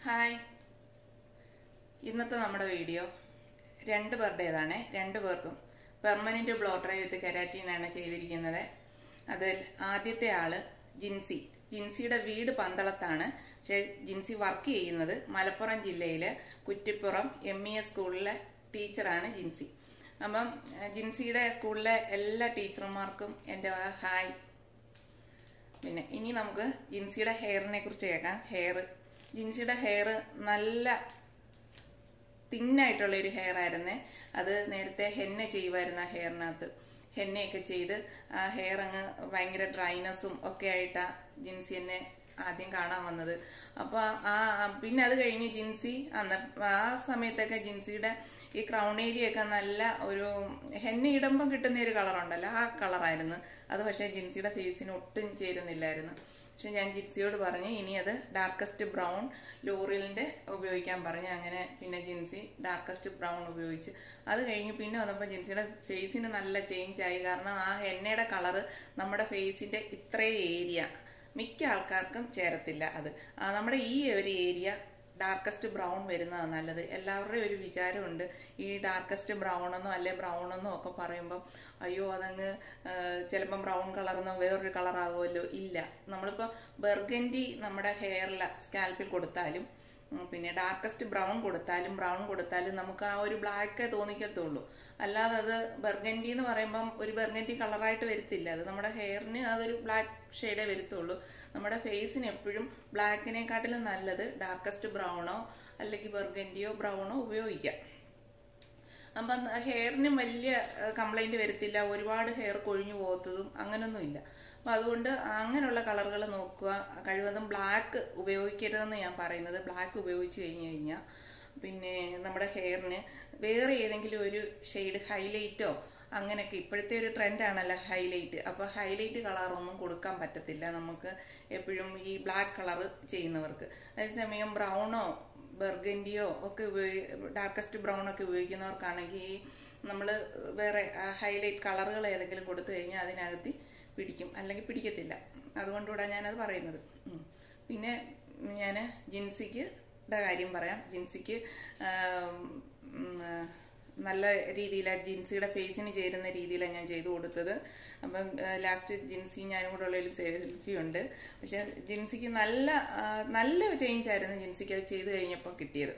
Hi ഇന്നത്തെ നമ്മുടെ video രണ്ട് പേരുടേതാണ് രണ്ട് പേർക്കും പെർമനന്റ് ബ്ലോ ഡ്രൈ വിത്ത് കെരാറ്റീനാണ് ചെയ്തിരിക്കുന്നത് അതിൽ ആദ്യത്തെ ആള് ജിൻസി ജിൻസിയുടെ വീട് പന്തളത്താണ് പക്ഷെ ജിൻസി വർക്ക് ചെയ്യുന്നത് മലപ്പുറം ജില്ലയിലെ കുറ്റിപ്പുറം എം ഇ എസ് സ്കൂളിലെ ടീച്ചറാണ് ജിൻസി അപ്പം ഏഹ്, ജിൻസിയുടെ സ്കൂളിലെ എല്ലാ ടീച്ചർമാർക്കും എൻ്റെ വക ഹായ് പിന്നെ ഇനി നമുക്ക് ജിൻസിയുടെ ഹെയറിനെ കുറിച്ച് കേൾക്കാം ഹെയർ ജിൻസിയുടെ ഹെയർ നല്ല തിന്നായിട്ടുള്ള ഒരു ഹെയർ ആയിരുന്നേ അത് നേരത്തെ ഹെന്ന ചെയ്യുമായിരുന്നു ആ ഹെയറിനകത്ത് ഹെന്നയൊക്കെ ചെയ്ത് ആ ഹെയർ അങ്ങ് ഭയങ്കര ഡ്രൈനസും ഒക്കെ ആയിട്ടാ ജിൻസി എന്നെ ആദ്യം കാണാൻ വന്നത് അപ്പൊ ആ ആ- പിന്നെ അത് കഴിഞ്ഞ് ജിൻസി അന്ന് ആ സമയത്തൊക്കെ ജിൻസിയുടെ ഈ ക്രൗൺ ഏരിയ ഒക്കെ നല്ല ഒരു ഹെന്ന ഇടുമ്പം കിട്ടുന്ന ഒരു കളറുണ്ടല്ലോ ആ കളറായിരുന്നു അത് പക്ഷേ ജിൻസിയുടെ ഫേസിന് ഒട്ടും ചേരുന്നില്ലായിരുന്നു പക്ഷെ ഞാൻ ജിൻസിയോട് പറഞ്ഞു ഇനി അത് ഡാർക്കസ്റ്റ് ബ്രൗൺ ലോറിയലിന്റെ ഉപയോഗിക്കാൻ പറഞ്ഞു അങ്ങനെ പിന്നെ ജിൻസി ഡാർക്കസ്റ്റ് ബ്രൗൺ ഉപയോഗിച്ച് അത് കഴിഞ്ഞ് പിന്നെ വന്നപ്പോൾ ജിൻസിയുടെ ഫേസിന് നല്ല ചേഞ്ച് ആയി കാരണം ആ എണ്ണയുടെ കളറ് നമ്മുടെ ഫേസിന്റെ ഇത്രയും ഏരിയ മിക്ക ആൾക്കാർക്കും ചേരത്തില്ല അത് ആ, നമ്മുടെ ഈ ഒരു ഏരിയ ഡാർക്കസ്റ്റ് ബ്രൗൺ വരുന്നതാണ് നല്ലത് എല്ലാവരുടെയും ഒരു വിചാരമുണ്ട് ഈ ഡാർക്കസ്റ്റ് ബ്രൗൺ എന്നോ അല്ലെ ബ്രൗൺ എന്നോ ഒക്കെ പറയുമ്പം അയ്യോ അതങ്ങ് ചിലപ്പം ബ്രൗൺ കളർന്നോ വേറൊരു കളർ ആകുമല്ലോ ഇല്ല നമ്മളിപ്പോൾ ബെർഗൻഡി നമ്മുടെ ഹെയറിൽ സ്കാൽപ്പിൽ കൊടുത്താലും ഉം, പിന്നെ ഡാർക്കസ്റ്റ് ബ്രൗൺ കൊടുത്താലും ബ്രൗൺ കൊടുത്താലും നമുക്ക് ആ ഒരു ബ്ലാക്കേ തോന്നിക്കത്തുള്ളൂ അല്ലാതെ അത് ബെർഗൻഡി എന്ന് പറയുമ്പം ഒരു ബെർഗൻഡി കളറായിട്ട് വരത്തില്ല അത് നമ്മുടെ ഹെയറിന് അതൊരു ബ്ലാക്ക് ഷെയ്ഡേ വരത്തുള്ളൂ നമ്മുടെ ഫേസിന് എപ്പോഴും ബ്ലാക്കിനെക്കാട്ടിലും നല്ലത് ഡാർക്കസ്റ്റ് ബ്രൗണോ അല്ലെങ്കിൽ ബെർഗൻഡിയോ ബ്രൗണോ ഉപയോഗിക്കാം അപ്പം ഹെയറിന് വലിയ കംപ്ലൈന്റ് വരത്തില്ല ഒരുപാട് ഹെയർ കൊഴിഞ്ഞു പോകത്തതും അങ്ങനൊന്നുമില്ല അപ്പം അതുകൊണ്ട് അങ്ങനെയുള്ള കളറുകൾ നോക്കുക കഴിവതും ബ്ലാക്ക് ഉപയോഗിക്കരുതെന്ന് ഞാൻ പറയുന്നത് ബ്ലാക്ക് ഉപയോഗിച്ച് കഴിഞ്ഞ് കഴിഞ്ഞാൽ പിന്നെ നമ്മുടെ ഹെയറിന് വേറെ ഏതെങ്കിലും ഒരു ഷെയ്ഡ് ഹൈലൈറ്റോ അങ്ങനെയൊക്കെ ഇപ്പോഴത്തെ ഒരു ട്രെൻഡാണല്ലോ ഹൈലൈറ്റ് അപ്പോൾ ഹൈലൈറ്റ് കളറൊന്നും കൊടുക്കാൻ പറ്റത്തില്ല നമുക്ക് എപ്പോഴും ഈ ബ്ലാക്ക് കളർ ചെയ്യുന്നവർക്ക് അതേസമയം ബ്രൗണോ ബെർഗൻഡിയോ ഒക്കെ ഉപയോഗി ഡാർക്കസ്റ്റ് ബ്രൗൺ ഒക്കെ ഉപയോഗിക്കുന്നവർക്കാണെങ്കിൽ ഈ നമ്മൾ വേറെ ഹൈലൈറ്റ് കളറുകൾ ഏതെങ്കിലും കൊടുത്തു കഴിഞ്ഞാൽ അതിനകത്ത് പിടിക്കും അല്ലെങ്കിൽ പിടിക്കത്തില്ല അതുകൊണ്ടുകൂടെ ഞാനത് പറയുന്നത് ഉം. പിന്നെ ഞാൻ ജിൻസിക്ക് ടെ കാര്യം പറയാം ജിൻസിക്ക് ആം, ഉം, ആ, നല്ല രീതിയിലാണ് ജിൻസിയുടെ ഫേസിന് ചേരുന്ന രീതിയിലാണ് ഞാൻ ചെയ്തു കൊടുത്തത് അപ്പം ലാസ്റ്റ് ജിൻസി ഞാനും കൂടെ ഉള്ള ഒരു സെൽഫി ഉണ്ട് പക്ഷെ ജിൻസിക്ക് നല്ല ആ, നല്ല ചേഞ്ച് ആയിരുന്നു ജിൻസിക്ക് അത് ചെയ്ത് കഴിഞ്ഞപ്പോൾ കിട്ടിയത്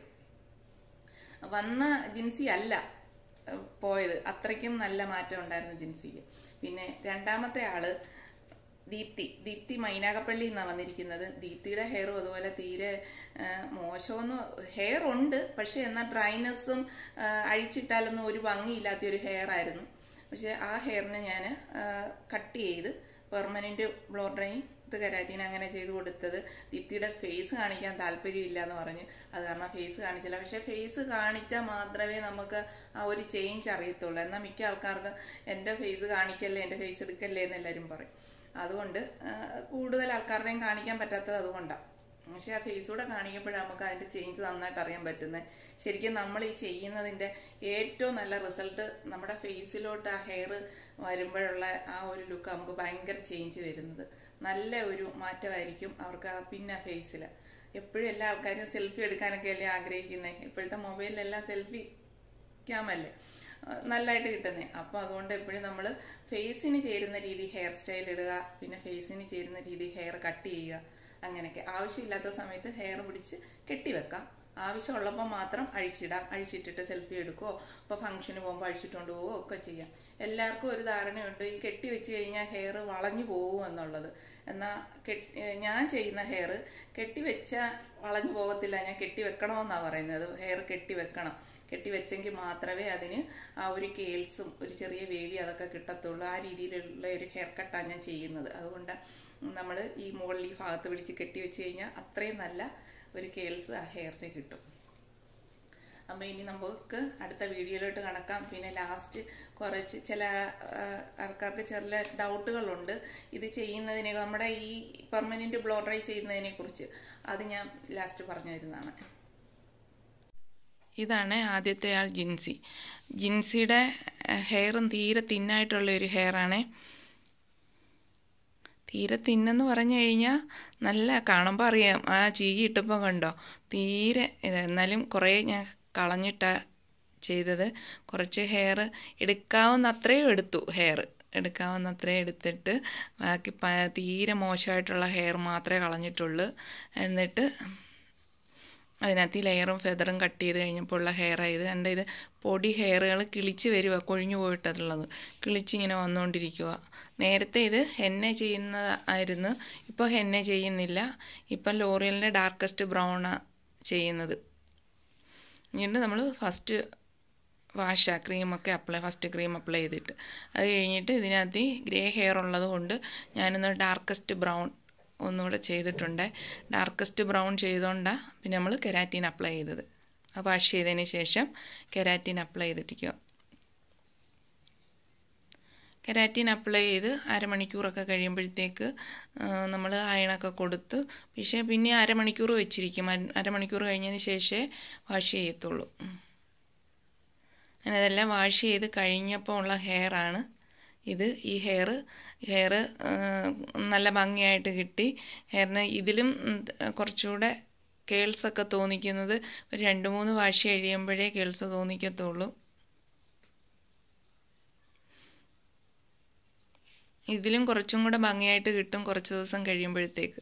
വന്ന ജിൻസി അല്ല ഏഹ്, പോയത് അത്രയ്ക്കും നല്ല മാറ്റം ഉണ്ടായിരുന്നു ജിൻസിക്ക് പിന്നെ രണ്ടാമത്തെ ആള് ദീപ്തി ദീപ്തി മൈനാകപ്പള്ളി എന്നാണ് വന്നിരിക്കുന്നത് ദീപ്തിയുടെ ഹെയറും അതുപോലെ തീരെ ഏഹ്, മോശമൊന്നും ഹെയർ ഉണ്ട് പക്ഷെ എന്നാൽ ഡ്രൈനെസ്സും അഴിച്ചിട്ടാലൊന്നും ഒരു ഭംഗിയില്ലാത്ത ഒരു ഹെയർ ആയിരുന്നു പക്ഷെ ആ ഹെയറിനെ ഞാൻ കട്ട് ചെയ്ത് പെർമനന്റ് ബ്ലോ ഡ്രൈ ഇത് കരാറ്റീൻ അങ്ങനെ ചെയ്ത് കൊടുത്തത് ദീപ്തിയുടെ ഫേസ് കാണിക്കാൻ താല്പര്യമില്ല എന്ന് പറഞ്ഞ് അത് കാരണം ഫേസ് കാണിച്ചില്ല പക്ഷെ ഫേസ് കാണിച്ചാൽ മാത്രമേ നമുക്ക് ആ ഒരു ചേഞ്ച് അറിയത്തുള്ളൂ എന്നാൽ മിക്ക ആൾക്കാർക്ക് എൻ്റെ ഫേസ് കാണിക്കല്ലേ എൻ്റെ ഫേസ് എടുക്കല്ലേ എന്ന് എല്ലാവരും പറയും അതുകൊണ്ട് ആ, കൂടുതൽ ആൾക്കാരുടെയും കാണിക്കാൻ പറ്റാത്തത് അതുകൊണ്ടാണ് പക്ഷെ ആ ഫേസ് കൂടെ കാണിക്കുമ്പോഴാണ് നമുക്ക് അതിന്റെ ചേഞ്ച് നന്നായിട്ട് അറിയാൻ പറ്റുന്നത് ശരിക്കും നമ്മൾ ഈ ചെയ്യുന്നതിന്റെ ഏറ്റവും നല്ല റിസൾട്ട് നമ്മുടെ ഫേസിലോട്ട് ആ ഹെയർ വരുമ്പോഴുള്ള ആ ഒരു ലുക്ക് നമുക്ക് ഭയങ്കര ചേഞ്ച് വരുന്നത് നല്ല ഒരു മാറ്റമായിരിക്കും അവർക്ക് ആ പിന്നെ ഫേസിൽ എപ്പോഴും എല്ലാ ആൾക്കാരും സെൽഫി എടുക്കാനൊക്കെ അല്ലേ ആഗ്രഹിക്കുന്നത് ഇപ്പോഴത്തെ മൊബൈലിലെല്ലാം സെൽഫി ക്യാമല്ലേ നല്ലതായിട്ട് കിട്ടുന്നേ അപ്പോൾ അതുകൊണ്ട് എപ്പോഴും നമ്മൾ ഫേസിന് ചേരുന്ന രീതി ഹെയർ സ്റ്റൈൽ ഇടുക പിന്നെ ഫേസിന് ചേരുന്ന രീതി ഹെയർ കട്ട് ചെയ്യുക അങ്ങനെയൊക്കെ ആവശ്യമില്ലാത്ത സമയത്ത് ഹെയർ പിടിച്ച് കെട്ടിവെക്കാം ആവശ്യമുള്ളപ്പോൾ മാത്രം അഴിച്ചിടാം അഴിച്ചിട്ടിട്ട് സെൽഫി എടുക്കുകയോ ഇപ്പോൾ ഫംഗ്ഷന് പോകുമ്പോൾ അഴിച്ചിട്ടുകൊണ്ട് പോവുകയോ ഒക്കെ ചെയ്യാം എല്ലാവർക്കും ഒരു ധാരണയുണ്ട് ഈ കെട്ടി വെച്ച് കഴിഞ്ഞാൽ ഹെയർ വളഞ്ഞു പോകും എന്നുള്ളത് എന്നാൽ ഞാൻ ചെയ്യുന്ന ഹെയർ കെട്ടിവെച്ച വളഞ്ഞു പോകത്തില്ല ഞാൻ കെട്ടി വെക്കണമെന്നാണ് പറയുന്നത് ഹെയർ കെട്ടി വെക്കണം കെട്ടി വെച്ചെങ്കിൽ മാത്രമേ അതിന് ആ ഒരു കേൾസും ഒരു ചെറിയ വേവി അതൊക്കെ കിട്ടത്തുള്ളൂ ആ രീതിയിലുള്ള ഒരു ഹെയർ കട്ടാണ് ഞാൻ ചെയ്യുന്നത് അതുകൊണ്ട് നമ്മൾ ഈ മുകളിൽ ഈ ഭാഗത്ത് പിടിച്ച് കെട്ടി വെച്ച് കഴിഞ്ഞാൽ അത്രയും നല്ല ഒരു കേൾസ് ആ ഹെയറിന് കിട്ടും അപ്പം ഇനി നമുക്ക് അടുത്ത വീഡിയോയിലോട്ട് കണക്കാം പിന്നെ ലാസ്റ്റ് കുറച്ച് ചില ആ, ആൾക്കാർക്ക് ചില ഡൗട്ടുകളുണ്ട് ഇത് ചെയ്യുന്നതിനെ നമ്മുടെ ഈ പെർമനന്റ് ബ്ലോ ഡ്രൈ ചെയ്യുന്നതിനെ കുറിച്ച് അത് ഞാൻ ലാസ്റ്റ് പറഞ്ഞു തരുന്നതാണ് ഇതാണ് ആദ്യത്തെ ആൾ ജിൻസി ജിൻസിയുടെ ഹെയറും തീരെ തിന്നായിട്ടുള്ള ഒരു ഹെയറാണ് തീരെ തിന്നെന്ന് പറഞ്ഞു കഴിഞ്ഞാൽ നല്ല കാണുമ്പോൾ അറിയാം ആ ചീകി ഇട്ടപ്പോൾ കണ്ടോ തീരെ ഇത് എന്നാലും കുറേ ഞാൻ കളഞ്ഞിട്ടാ ചെയ്തത് കുറച്ച് ഹെയർ എടുക്കാവുന്ന അത്രയും എടുത്തു ഹെയർ എടുക്കാവുന്ന അത്രയും എടുത്തിട്ട് ബാക്കി പ തീരെ മോശമായിട്ടുള്ള ഹെയർ മാത്രമേ കളഞ്ഞിട്ടുള്ളൂ എന്നിട്ട് അതിനകത്ത് ഈ ലെയറും ഫെദറും കട്ട് ചെയ്ത് കഴിഞ്ഞപ്പോൾ ഉള്ള ഹെയർ ഇത് കണ്ട ഇത് പൊടി ഹെയറുകൾ കിളിച്ച് വരിക കൊഴിഞ്ഞു പോയിട്ടുള്ളത് കിളിച്ചിങ്ങനെ വന്നുകൊണ്ടിരിക്കുക നേരത്തെ ഇത് ഹെന്നെ ചെയ്യുന്നതായിരുന്നു ഇപ്പോൾ ഹെന്നെ ചെയ്യുന്നില്ല ഇപ്പം ലോറിയലിൻ്റെ ഡാർക്കസ്റ്റ് ബ്രൗണാണ് ചെയ്യുന്നത് എന്നിട്ട് നമ്മൾ ഫസ്റ്റ് വാഷ ക്രീമൊക്കെ അപ്ലൈ ഫസ്റ്റ് ക്രീം അപ്ലൈ ചെയ്തിട്ട് അത് കഴിഞ്ഞിട്ട് ഇതിനകത്ത് ഈ ഗ്രേ ഹെയർ ഉള്ളത് കൊണ്ട് ഞാനൊന്ന് ഡാർക്കസ്റ്റ് ബ്രൗൺ ഒന്നുകൂടെ ചെയ്തിട്ടുണ്ട് ഡാർക്കസ്റ്റ് ബ്രൗൺ ചെയ്തുകൊണ്ടാണ് പിന്നെ നമ്മൾ കെരാറ്റീൻ അപ്ലൈ ചെയ്തത് ആ വാഷ് ചെയ്തതിന് ശേഷം കെരാറ്റീൻ അപ്ലൈ ചെയ്തിട്ടിരിക്കുക കെരാറ്റീൻ അപ്ലൈ ചെയ്ത് അരമണിക്കൂറൊക്കെ കഴിയുമ്പോഴത്തേക്ക് നമ്മൾ അയണൊക്കെ കൊടുത്ത് പക്ഷേ പിന്നെ അരമണിക്കൂർ വെച്ചിരിക്കും അരമണിക്കൂർ കഴിഞ്ഞതിന് ശേഷമേ വാഷ് ചെയ്യത്തുള്ളൂ അങ്ങനെ ഇതെല്ലാം വാഷ് ചെയ്ത് കഴിഞ്ഞപ്പോൾ ഉള്ള ഹെയറാണ് ഇത് ഈ ഹെയർ ഹെയർ നല്ല ഭംഗിയായിട്ട് കിട്ടി ഹെയറിന് ഇതിലും കുറച്ചുകൂടെ കേൾസൊക്കെ തോന്നിക്കുന്നത് ഒരു രണ്ട് മൂന്ന് വാഷ് കഴിയുമ്പോഴേ കേൾസ് തോന്നിക്കത്തുള്ളൂ ഇതിലും കുറച്ചും കൂടെ ഭംഗിയായിട്ട് കിട്ടും കുറച്ച് ദിവസം കഴിയുമ്പോഴത്തേക്ക്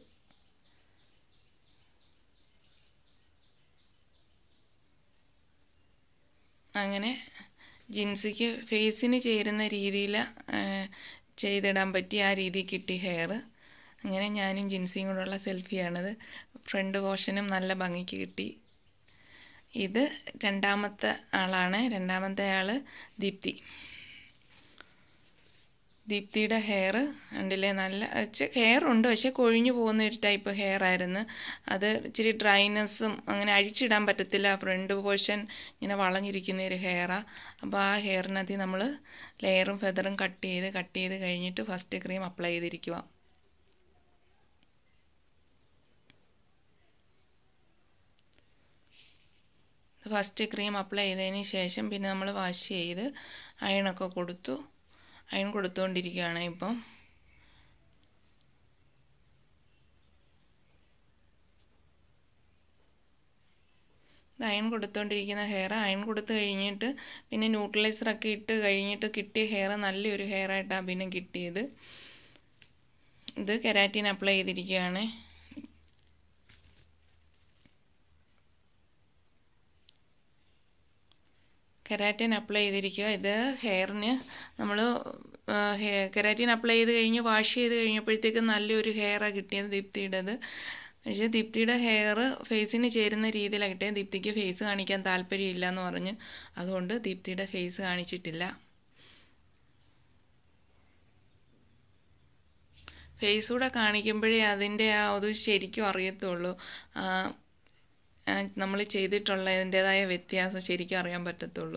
അങ്ങനെ ജിൻസിക്ക് ഫേസിന് ചേരുന്ന രീതിയിൽ ചെയ്തിടാൻ പറ്റി ആ രീതി കിട്ടി ഹെയർ അങ്ങനെ ഞാനും ജിൻസിയും കൂടെയുള്ള സെൽഫിയാണിത് ഫ്രണ്ട് പോർഷനും നല്ല ഭംഗിക്ക് കിട്ടി ഇത് രണ്ടാമത്തെ ആളാണ് രണ്ടാമത്തെ ആൾ ദീപ്തി ദീപ്തിയുടെ ഹെയർ ഉണ്ടല്ലേ നല്ല ഹെയർ ഉണ്ട് പക്ഷെ കൊഴിഞ്ഞു പോകുന്ന ഒരു ടൈപ്പ് ഹെയർ ആയിരുന്നു അത് ഇച്ചിരി ഡ്രൈനെസ്സും അങ്ങനെ അഴിച്ചിടാൻ പറ്റത്തില്ല ഫ്രണ്ട് പോർഷൻ ഇങ്ങനെ വളഞ്ഞിരിക്കുന്ന ഒരു ഹെയറാണ് അപ്പോൾ ആ ഹെയറിനകത്ത് നമ്മൾ ലെയറും ഫെദറും കട്ട് ചെയ്ത് കട്ട് ചെയ്ത് കഴിഞ്ഞിട്ട് ഫസ്റ്റ് ക്രീം അപ്ലൈ ചെയ്തിരിക്കുക ഫസ്റ്റ് ക്രീം അപ്ലൈ ചെയ്തതിന് ശേഷം പിന്നെ നമ്മൾ വാഷ് ചെയ്ത് അയണൊക്കെ കൊടുത്തു അയൺ കൊടുത്തുകൊണ്ടിരിക്കുകയാണ് ഇപ്പം അയൺ കൊടുത്തുകൊണ്ടിരിക്കുന്ന ഹെയർ അയൺ കൊടുത്തു കഴിഞ്ഞിട്ട് പിന്നെ ന്യൂട്രലൈസറൊക്കെ ഇട്ട് കഴിഞ്ഞിട്ട് കിട്ടിയ ഹെയർ നല്ലൊരു ഹെയർ ആയിട്ടാണ് പിന്നെ കിട്ടിയത് ഇത് കെരാറ്റിൻ അപ്ലൈ ചെയ്തിരിക്കുകയാണ് കെരാറ്റിൻ അപ്ലൈ ചെയ്തിരിക്കുക ഇത് ഹെയറിന് നമ്മൾ കെരാറ്റിൻ അപ്ലൈ ചെയ്ത് കഴിഞ്ഞ് വാഷ് ചെയ്ത് കഴിഞ്ഞപ്പോഴത്തേക്ക് നല്ലൊരു ഹെയറാണ് കിട്ടിയത് ദീപ്തിയുടേത് പക്ഷേ ദീപ്തിയുടെ ഹെയർ ഫേസിന് ചേരുന്ന രീതിയിലാണ് കിട്ടിയത് ദീപ്തിക്ക് ഫേസ് കാണിക്കാൻ താല്പര്യമില്ല എന്ന് പറഞ്ഞ് അതുകൊണ്ട് ദീപ്തിയുടെ ഫേസ് കാണിച്ചിട്ടില്ല ഫേസ് കൂടെ കാണിക്കുമ്പോഴേ അതിൻ്റെ ആ അത് ശരിക്കും അറിയത്തുള്ളൂ നമ്മൾ ചെയ്തിട്ടുള്ളതിൻ്റെതായ വ്യത്യാസം ശരിക്കും അറിയാൻ പറ്റത്തുള്ളൂ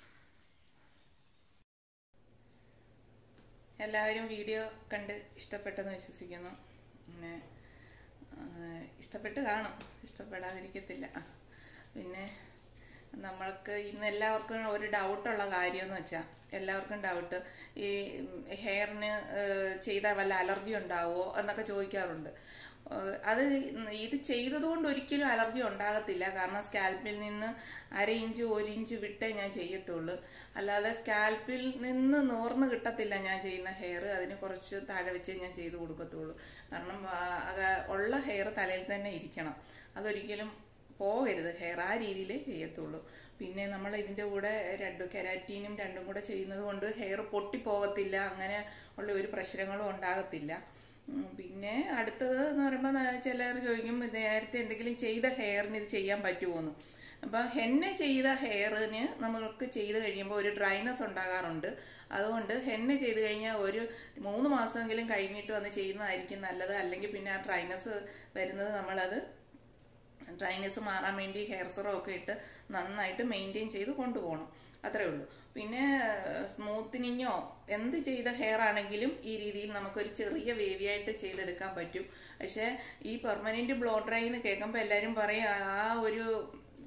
എല്ലാവരും വീഡിയോ കണ്ട് ഇഷ്ടപ്പെട്ടെന്ന് വിശ്വസിക്കുന്നു പിന്നെ ഇഷ്ടപ്പെട്ട് കാണും ഇഷ്ടപ്പെടാതിരിക്കത്തില്ല പിന്നെ നമ്മൾക്ക് ഇന്ന് എല്ലാവർക്കും ഒരു ഡൗട്ടുള്ള കാര്യമെന്ന് വെച്ചാൽ എല്ലാവർക്കും ഡൗട്ട് ഈ ഹെയറിന് ചെയ്താൽ വല്ല അലർജി ഉണ്ടാവുമോ എന്നൊക്കെ ചോദിക്കാറുണ്ട് അത് ഇത് ചെയ്തതുകൊണ്ട് ഒരിക്കലും അലർജി ഉണ്ടാകത്തില്ല കാരണം സ്കാൽപ്പിൽ നിന്ന് അര ഇഞ്ച് ഒരു ഇഞ്ച് വിട്ടേ ഞാൻ ചെയ്യത്തുള്ളൂ അല്ലാതെ സ്കാൽപ്പിൽ നിന്ന് നോർന്ന് കിട്ടത്തില്ല ഞാൻ ചെയ്യുന്ന ഹെയർ അതിന് കുറച്ച് താഴെ വെച്ചേ ഞാൻ ചെയ്ത് കൊടുക്കത്തുള്ളൂ കാരണം ഉള്ള ഹെയർ തലയിൽ തന്നെ ഇരിക്കണം അതൊരിക്കലും പോകരുത് ഹെയർ ആ രീതിയിലേ ചെയ്യത്തുള്ളൂ പിന്നെ നമ്മൾ ഇതിൻ്റെ കൂടെ രണ്ട് കെരാറ്റീനും രണ്ടും കൂടെ ചെയ്യുന്നത് കൊണ്ട് ഹെയർ പൊട്ടിപ്പോകത്തില്ല അങ്ങനെ ഉള്ള ഒരു പ്രശ്നങ്ങളും ഉണ്ടാകത്തില്ല പിന്നെ അടുത്തത് എന്ന് പറയുമ്പോൾ ചിലർ ചോദിക്കും നേരത്തെ എന്തെങ്കിലും ചെയ്ത ഹെയറിന് ഇത് ചെയ്യാൻ പറ്റുമോന്ന് അപ്പം ഹെന്ന ചെയ്ത ഹെയറിന് നമ്മൾക്ക് ചെയ്ത് കഴിയുമ്പോൾ ഒരു ഡ്രൈനസ് ഉണ്ടാകാറുണ്ട് അതുകൊണ്ട് ഹെന്ന ചെയ്ത് കഴിഞ്ഞാൽ ഒരു മൂന്ന് മാസമെങ്കിലും കഴിഞ്ഞിട്ട് വന്ന് ചെയ്യുന്നതായിരിക്കും നല്ലത് അല്ലെങ്കിൽ പിന്നെ ആ ഡ്രൈനസ് വരുന്നത് നമ്മളത് ഡ്രൈനസ് മാറാൻ വേണ്ടി ഹെയർ സിറം ഒക്കെ ഇട്ട് നന്നായിട്ട് മെയിൻറ്റെയിൻ ചെയ്ത് കൊണ്ടുപോകണം അത്രേ ഉള്ളൂ പിന്നെ സ്മൂത്തനിങ്ങോ എന്ത് ചെയ്ത ഹെയർ ആണെങ്കിലും ഈ രീതിയിൽ നമുക്കൊരു ചെറിയ വേവി ആയിട്ട് ചെയ്തെടുക്കാൻ പറ്റും പക്ഷെ ഈ പെർമനന്റ് ബ്ലോ ഡ്രൈ എന്ന് കേൾക്കുമ്പോൾ എല്ലാവരും പറയും ആ ഒരു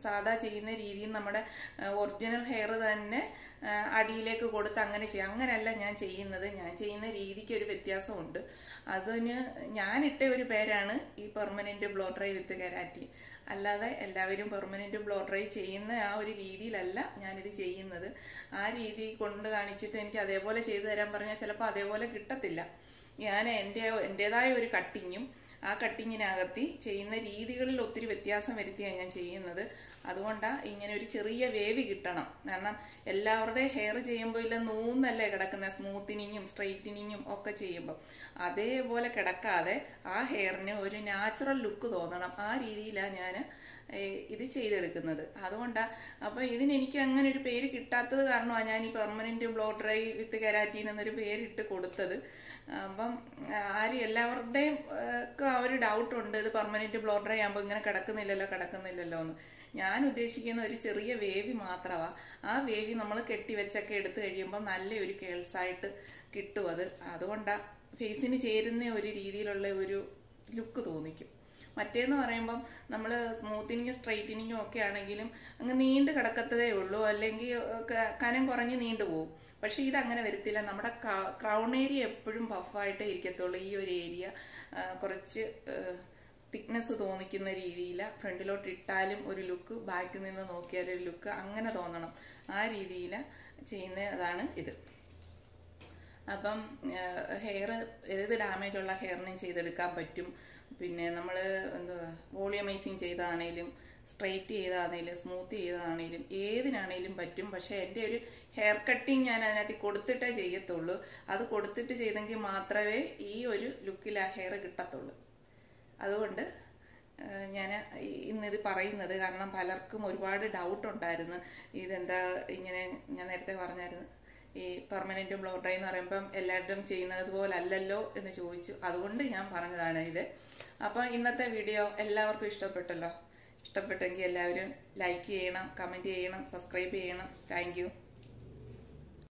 സാധാ ചെയ്യുന്ന രീതിയിൽ നമ്മുടെ ഒറിജിനൽ ഹെയർ തന്നെ ആ, അടിയിലേക്ക് കൊടുത്ത് അങ്ങനെ ചെയ്യാം അങ്ങനെയല്ല ഞാൻ ചെയ്യുന്നത് ഞാൻ ചെയ്യുന്ന രീതിക്ക് ഒരു വ്യത്യാസമുണ്ട് അതിന് ഞാനിട്ട ഒരു പേരാണ് ഈ permanent blow dry with keratin അല്ലാതെ എല്ലാവരും പെർമനന്റ് ബ്ലോ ഡ്രൈ ചെയ്യുന്ന ആ ഒരു രീതിയിലല്ല ഞാനിത് ചെയ്യുന്നത് ആ രീതി കൊണ്ട് കാണിച്ചിട്ട് എനിക്ക് അതേപോലെ ചെയ്തു തരാൻ പറഞ്ഞാൽ ചിലപ്പോൾ അതേപോലെ കിട്ടത്തില്ല ഞാൻ എൻ്റെ എൻ്റെതായ ഒരു കട്ടിങ്ങും ആ കട്ടിങ്ങിനകത്തി ചെയ്യുന്ന രീതികളിൽ ഒത്തിരി വ്യത്യാസം വരുത്തിയാണ് ഞാൻ ചെയ്യുന്നത് അതുകൊണ്ടാണ് ഇങ്ങനെ ഒരു ചെറിയ വേവ് കിട്ടണം കാരണം എല്ലാവരുടെയും ഹെയർ ചെയ്യുമ്പോൾ ഇല്ല നൂന്നല്ലേ കിടക്കുന്ന സ്മൂത്തനിങ്ങും സ്ട്രെയിറ്റനിങ്ങും ഒക്കെ ചെയ്യുമ്പോൾ അതേപോലെ കിടക്കാതെ ആ ഹെയറിന് ഒരു നാച്ചുറൽ ലുക്ക് തോന്നണം ആ രീതിയിലാണ് ഞാൻ ഇത് ചെയ്തെടുക്കുന്നത് അതുകൊണ്ടാണ് അപ്പോൾ ഇതിന് എനിക്ക് അങ്ങനെ ഒരു പേര് കിട്ടാത്തത് കാരണമാണ് ഞാൻ ഈ permanent blow dry with keratin എന്നൊരു പേരിട്ട് കൊടുത്തത് അപ്പം ആരും എല്ലാവരുടെയും ഒക്കെ ആ ഒരു ഡൗട്ട് ഉണ്ട് ഇത് പെർമനന്റ് ബ്ലോ ഡ്രൈ ആകുമ്പോൾ ഇങ്ങനെ കിടക്കുന്നില്ലല്ലോ കിടക്കുന്നില്ലല്ലോ എന്ന് ഞാൻ ഉദ്ദേശിക്കുന്ന ഒരു ചെറിയ വേവി മാത്രമാണ് ആ വേവി നമ്മൾ കെട്ടിവെച്ചൊക്കെ എടുത്തു കഴിയുമ്പോൾ നല്ലൊരു കേൾസായിട്ട് കിട്ടും അത് അതുകൊണ്ടാണ് ഫേസിന് ചേരുന്ന ഒരു രീതിയിലുള്ള ഒരു ലുക്ക് തോന്നിക്കും മറ്റേന്ന് പറയുമ്പം നമ്മൾ സ്മൂത്തിനിങ്ങും സ്ട്രൈറ്റനിങ്ങും ഒക്കെ ആണെങ്കിലും അങ്ങ് നീണ്ടു കിടക്കത്തതേ ഉള്ളൂ അല്ലെങ്കിൽ ക- കനം കുറഞ്ഞ് നീണ്ടു പോകും പക്ഷെ ഇത് അങ്ങനെ വരത്തില്ല നമ്മുടെ ക്രൗൺ ഏരിയ എപ്പോഴും പഫായിട്ടേ ഇരിക്കത്തുള്ളൂ ഈ ഒരു ഏരിയ കുറച്ച് തിക്നെസ് തോന്നിക്കുന്ന രീതിയിൽ ഫ്രണ്ടിലോട്ട് ഇട്ടാലും ഒരു ലുക്ക് ബാക്കിൽ നിന്ന് നോക്കിയാൽ ഒരു ലുക്ക് അങ്ങനെ തോന്നണം ആ രീതിയിൽ ചെയ്യുന്നതാണ് ഇത് അപ്പം ഹെയർ ഏത് ഡാമേജ് ഉള്ള ഹെയറിനെയും ചെയ്തെടുക്കാൻ പറ്റും പിന്നെ നമ്മൾ എന്തുവാ വോളിയമൈസിങ് ചെയ്താണേലും സ്ട്രെയിറ്റ് ചെയ്താണേലും സ്മൂത്ത് ചെയ്താണേലും ഏതിനാണേലും പറ്റും പക്ഷേ എൻ്റെ ഒരു ഹെയർ കട്ടിങ് ഞാൻ അതിനകത്ത് കൊടുത്തിട്ടേ ചെയ്യത്തുള്ളൂ അത് കൊടുത്തിട്ട് ചെയ്തെങ്കിൽ മാത്രമേ ഈ ഒരു ലുക്കിൽ ആ ഹെയർ കിട്ടത്തുള്ളൂ അതുകൊണ്ട് ഞാൻ ഇന്നിത് പറയുന്നത് കാരണം പലർക്കും ഒരുപാട് ഡൗട്ട് ഉണ്ടായിരുന്നു ഇതെന്താ ഇങ്ങനെ ഞാൻ നേരത്തെ പറഞ്ഞായിരുന്നു ഈ പെർമനന്റ് ബ്ലോ ഡ്രൈ എന്ന് പറയുമ്പം എല്ലാവരും ചെയ്യുന്നത് പോലെ അല്ലല്ലോ എന്ന് ചോദിച്ചു അതുകൊണ്ട് ഞാൻ പറഞ്ഞതാണ് ഇത് അപ്പോൾ ഇന്നത്തെ വീഡിയോ എല്ലാവർക്കും ഇഷ്ടപ്പെട്ടല്ലോ ഇഷ്ടപ്പെട്ടെങ്കിൽ എല്ലാവരും ലൈക്ക് ചെയ്യണം കമൻറ്റ് ചെയ്യണം സബ്സ്ക്രൈബ് ചെയ്യണം താങ്ക്